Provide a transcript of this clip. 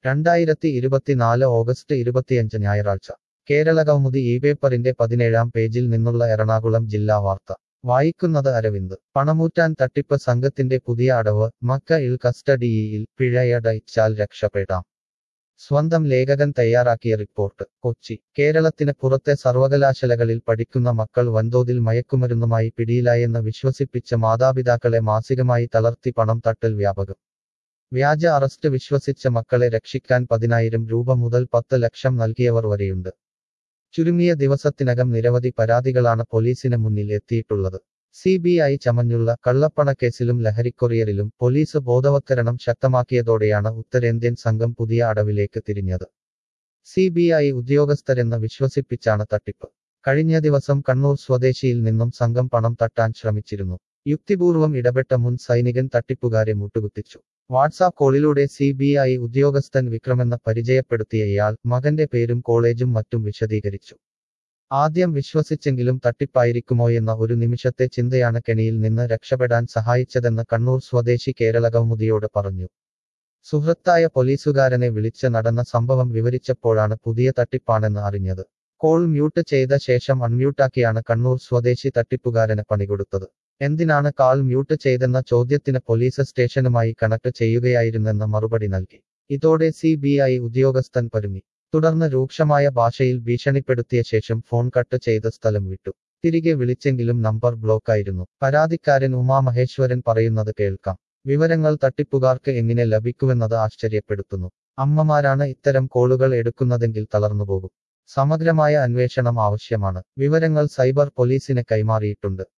രണ്ടായിരത്തി ഇരുപത്തിനാല് ഓഗസ്റ്റ് ഇരുപത്തിയഞ്ച് ഞായറാഴ്ച കേരള കൗമുദി ഈ പേപ്പറിന്റെ പതിനേഴാം പേജിൽ നിന്നുള്ള എറണാകുളം ജില്ലാ വാർത്ത വായിക്കുന്നത് അരവിന്ദ് പണമൂറ്റാൻ തട്ടിപ്പ് സംഘത്തിന്റെ പുതിയ അടവ് മക്ക ഇൽ കസ്റ്റഡിയിൽ പിഴയടച്ചാൽ രക്ഷപ്പെടാം സ്വന്തം ലേഖകൻ തയ്യാറാക്കിയ റിപ്പോർട്ട് കൊച്ചി കേരളത്തിന് പുറത്തെ സർവകലാശാലകളിൽ പഠിക്കുന്ന മക്കൾ വൻതോതിൽ മയക്കുമരുന്നുമായി പിടിയിലായെന്ന് വിശ്വസിപ്പിച്ച മാതാപിതാക്കളെ മാസികമായി തളർത്തി പണം തട്ടൽ വ്യാപകം വ്യാജ അറസ്റ്റ് വിശ്വസിച്ച മക്കളെ രക്ഷിക്കാൻ പതിനായിരം രൂപ മുതൽ പത്ത് ലക്ഷം നൽകിയവർ വരെയുണ്ട് ചുരുങ്ങിയ ദിവസത്തിനകം നിരവധി പരാതികളാണ് പോലീസിന് മുന്നിൽ എത്തിയിട്ടുള്ളത് സി ബി ഐ ചമഞ്ഞുള്ള കള്ളപ്പണക്കേസിലും ലഹരിക്കൊറിയറിലും പോലീസ് ബോധവത്കരണം ശക്തമാക്കിയതോടെയാണ് ഉത്തരേന്ത്യൻ സംഘം പുതിയ അടവിലേക്ക് തിരിഞ്ഞത് സി ബി ഐ ഉദ്യോഗസ്ഥരെന്ന് വിശ്വസിപ്പിച്ചാണ് തട്ടിപ്പ് കഴിഞ്ഞ ദിവസം കണ്ണൂർ സ്വദേശിയിൽ നിന്നും സംഘം പണം തട്ടാൻ ശ്രമിച്ചിരുന്നു യുക്തിപൂർവം ഇടപെട്ട മുൻ സൈനികൻ തട്ടിപ്പുകാരെ മുട്ടുകുത്തിച്ചു വാട്സാപ്പ് കോളിലൂടെ സി ബി ഐ ഉദ്യോഗസ്ഥൻ വിക്രമെന്ന് പരിചയപ്പെടുത്തിയ ഇയാൾ മകന്റെ പേരും കോളേജും മറ്റും വിശദീകരിച്ചു ആദ്യം വിശ്വസിച്ചെങ്കിലും തട്ടിപ്പായിരിക്കുമോയെന്ന ഒരു നിമിഷത്തെ ചിന്തയാണ് കെണിയിൽ നിന്ന് രക്ഷപ്പെടാൻ സഹായിച്ചതെന്ന് കണ്ണൂർ സ്വദേശി കേരള കൗമുദിയോട് പറഞ്ഞു സുഹൃത്തായ പോലീസുകാരനെ വിളിച്ച് നടന്ന സംഭവം വിവരിച്ചപ്പോഴാണ് പുതിയ തട്ടിപ്പാണെന്ന് അറിഞ്ഞത് കോൾ മ്യൂട്ട് ചെയ്ത ശേഷം അൺമ്യൂട്ടാക്കിയാണ് കണ്ണൂർ സ്വദേശി തട്ടിപ്പുകാരന് പണികൊടുത്തത് എന്തിനാണ് കാൾ മ്യൂട്ട് ചെയ്തെന്ന ചോദ്യത്തിന് പോലീസ് സ്റ്റേഷനുമായി കണക്ട് ചെയ്യുകയായിരുന്നെന്ന് മറുപടി നൽകി ഇതോടെ സി ബി ഐ ഉദ്യോഗസ്ഥൻ പരുങ്ങി തുടർന്ന് രൂക്ഷമായ ഭാഷയിൽ ഭീഷണിപ്പെടുത്തിയ ശേഷം ഫോൺ കട്ട് ചെയ്ത് സ്ഥലം വിട്ടു തിരികെ വിളിച്ചെങ്കിലും നമ്പർ ബ്ലോക്കായിരുന്നു പരാതിക്കാരൻ ഉമാമഹേശ്വരൻ പറയുന്നത് കേൾക്കാം വിവരങ്ങൾ തട്ടിപ്പുകാർക്ക് എങ്ങനെ ലഭിക്കുമെന്നത് ആശ്ചര്യപ്പെടുത്തുന്നു അമ്മമാരാണ് ഇത്തരം കോളുകൾ എടുക്കുന്നതെങ്കിൽ തളർന്നുപോകും സമഗ്രമായ അന്വേഷണം ആവശ്യമാണ് വിവരങ്ങൾ സൈബർ പോലീസിന് കൈമാറിയിട്ടുണ്ട്